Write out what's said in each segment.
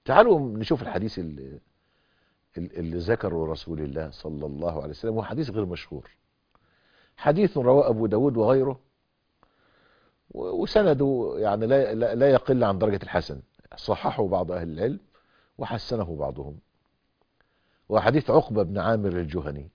تعالوا نشوف الحديث اللي, اللي ذكره رسول الله صلى الله عليه وسلم هو حديث غير مشهور حديث رواه أبو داود وغيره وسنده يعني لا, لا يقل عن درجة الحسن صححه بعض أهل العلم وحسنه بعضهم وحديث عقبة بن عامر الجهني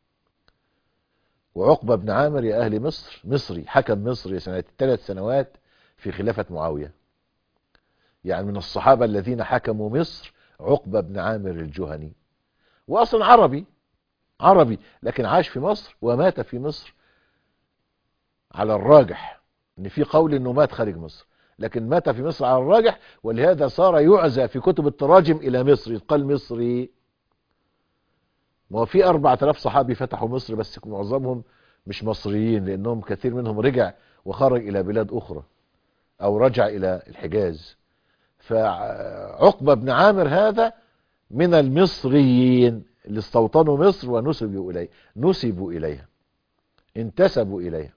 وعقبة بن عامر يا أهل مصر مصري حكم مصري سنة ثلاث سنوات في خلافة معاوية يعني من الصحابة الذين حكموا مصر عقبة بن عامر الجهني وأصلا عربي عربي لكن عاش في مصر ومات في مصر على الراجح ان في قول انه مات خارج مصر لكن مات في مصر على الراجح ولهذا صار يعزى في كتب التراجم الى مصر يتقال مصري ما هو في 4000 صحابي فتحوا مصر بس معظمهم مش مصريين لانهم كثير منهم رجع وخرج الى بلاد اخرى او رجع الى الحجاز فعقبة بن عامر هذا من المصريين اللي استوطنوا مصر ونسبوا اليه نسبوا اليها انتسبوا اليها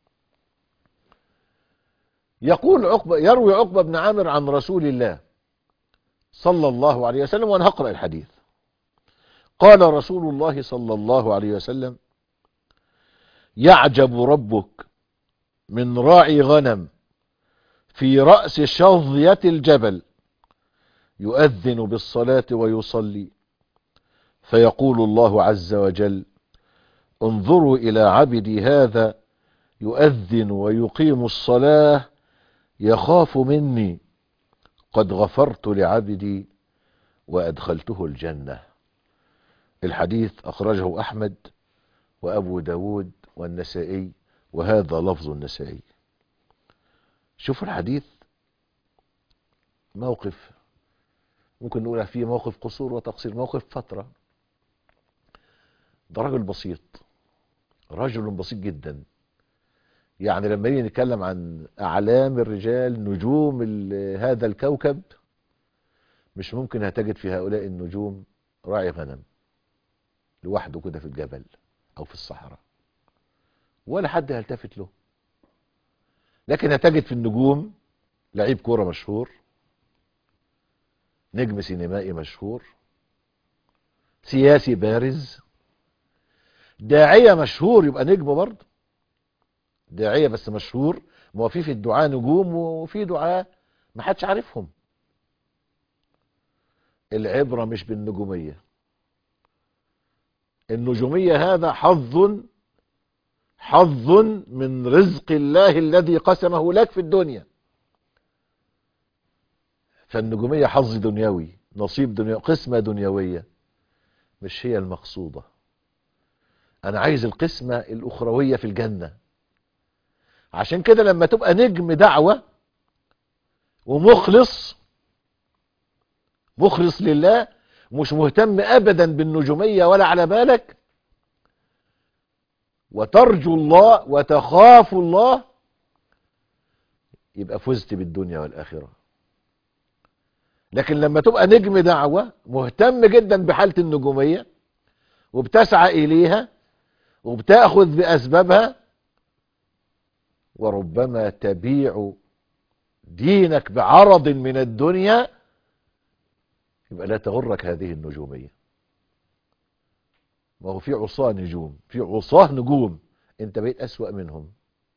يقول عقبة يروي عقبة بن عامر عن رسول الله صلى الله عليه وسلم وانا هقرأ الحديث قال رسول الله صلى الله عليه وسلم يعجب ربك من راعي غنم في رأس شظية الجبل يؤذن بالصلاة ويصلي فيقول الله عز وجل انظروا إلى عبدي هذا يؤذن ويقيم الصلاة يخاف مني قد غفرت لعبدي وأدخلته الجنة الحديث أخرجه أحمد وأبو داود والنسائي وهذا لفظ النسائي شوفوا الحديث موقف ممكن نقول فيه موقف قصور وتقصير موقف فترة ده راجل بسيط رجل بسيط جدا يعني لما نيجي نتكلم عن أعلام الرجال نجوم هذا الكوكب مش ممكن هتجد في هؤلاء النجوم راعي غنم لوحده كده في الجبل أو في الصحراء ولا حد هيلتفت له لكن هتجد في النجوم لعيب كورة مشهور نجم سينمائي مشهور سياسي بارز داعية مشهور يبقى نجم برضه داعية بس مشهور ما هو في في الدعاء نجوم وفي دعاء ما حدش عارفهم العبرة مش بالنجومية النجومية هذا حظ حظ من رزق الله الذي قسمه لك في الدنيا فالنجومية حظ دنيوي نصيب دنيوي قسمة دنيوية مش هي المقصودة انا عايز القسمة الاخروية في الجنة عشان كده لما تبقى نجم دعوة ومخلص مخلص لله مش مهتم ابدا بالنجومية ولا على بالك وترجو الله وتخاف الله يبقى فزت بالدنيا والآخرة لكن لما تبقى نجم دعوة مهتم جدا بحالة النجومية وبتسعى إليها وبتأخذ بأسبابها وربما تبيع دينك بعرض من الدنيا يبقى لا تغرك هذه النجومية ما هو في عصاه نجوم في عصاه نجوم انت بقيت أسوأ منهم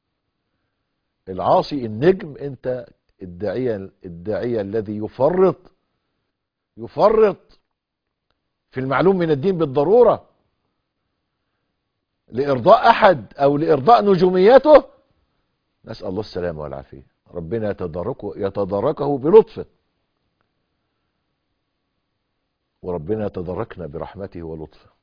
العاصي النجم انت الداعية الداعية الذي يفرط يفرط في المعلوم من الدين بالضرورة لإرضاء أحد أو لإرضاء نجوميته نسأل الله السلامة والعافية ربنا يتداركه, يتداركه بلطفه وربنا يتداركنا برحمته ولطفه